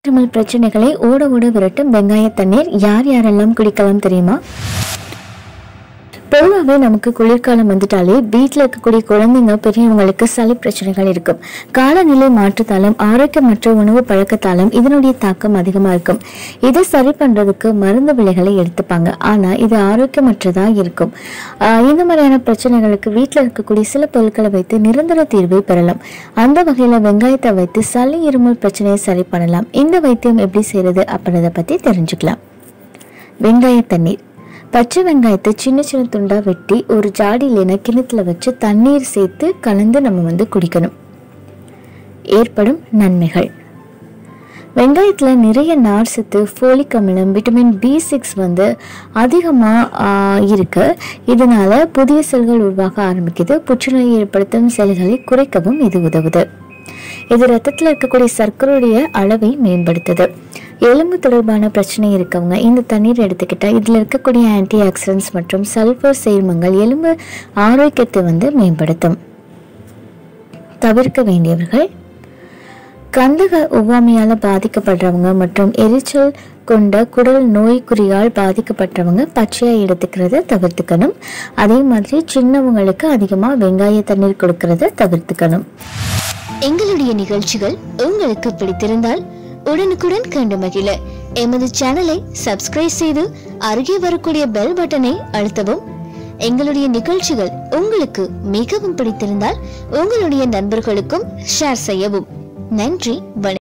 இருமல் பிரச்சனைகளை ஓட ஓட விரட்டும் வெங்காய தண்ணீர் யார் யாரெல்லாம் குடிக்கலாம் தெரியுமா பொதுவாகவே நமக்கு குளிர்காலம் வந்துட்டாலே வீட்டில் இருக்கக்கூடிய குழந்தைங்க பெரியவங்களுக்கு சளி பிரச்சனைகள் இருக்கும் காலநிலை மாற்றத்தாலும் ஆரோக்கியமற்ற உணவு பழக்கத்தாலும் இதனுடைய தாக்கம் அதிகமாக இருக்கும் இதை சரி பண்ணுறதுக்கு மருந்து விலைகளை எடுத்துப்பாங்க ஆனால் இது ஆரோக்கியமற்றதாக இருக்கும் ஆஹ் இந்த மாதிரியான பிரச்சனைகளுக்கு வீட்டில் இருக்கக்கூடிய சில பொருட்களை வைத்து நிரந்தர தீர்வை பெறலாம் அந்த வகையில் வெங்காயத்தை வைத்து சளி இருமல் பிரச்சனையை சரி பண்ணலாம் இந்த வைத்தியம் எப்படி செய்கிறது அப்படின்றத பற்றி தெரிஞ்சுக்கலாம் வெங்காய தண்ணீர் பச்சை வெங்காயத்தை சின்ன சின்ன துண்டா வெட்டி ஒரு ஜாடி இல்லைன்னா கிணத்துல வச்சு தண்ணீர் சேர்த்து கலந்து நம்ம வந்து குடிக்கணும் ஏற்படும் நன்மைகள் வெங்காயத்தில் நிறைய நார் சத்து ஃபோலிக் அமிலம் விட்டமின் பி சிக்ஸ் வந்து அதிகமாக இருக்கு இதனால புதிய செல்கள் உருவாக ஆரம்பிக்குது புற்றுநோய் ஏற்படுத்தும் செல்களை குறைக்கவும் இது உதவுது இது ரத்தத்தில் இருக்கக்கூடிய சர்க்கரையுடைய அளவை மேம்படுத்துது எலும்பு தொடர்பான பிரச்சனை இருக்கவங்க இந்த தண்ணீர் எடுத்துக்கிட்டா இதில் இருக்கக்கூடிய ஆன்டி ஆக்சிடென்ட்ஸ் மற்றும் சல்ஃபர் சேர்மங்கள் எலும்பு ஆரோக்கியத்தை வந்து மேம்படுத்தும் தவிர்க்க வேண்டியவர்கள் கந்தக ஒவ்வாமையால் பாதிக்கப்படுறவங்க மற்றும் எரிச்சல் கொண்ட குடல் நோய்க்குறியால் பாதிக்கப்பட்டவங்க பச்சையாக எடுத்துக்கிறத தவிர்த்துக்கணும் அதே மாதிரி சின்னவங்களுக்கு அதிகமாக வெங்காய தண்ணீர் கொடுக்கறத தவிர்த்துக்கணும் எங்களுடைய நிகழ்ச்சிகள் உங்களுக்கு பிடித்திருந்தால் உடனுக்குடன் கண்டு மகிழ எமது சேனலை சப்ஸ்கிரைப் செய்து அருகே வரக்கூடிய பெல் பட்டனை அழுத்தவும் எங்களுடைய நிகழ்ச்சிகள் உங்களுக்கு மிகவும் பிடித்திருந்தால் உங்களுடைய நண்பர்களுக்கும் ஷேர் செய்யவும் நன்றி வணக்கம்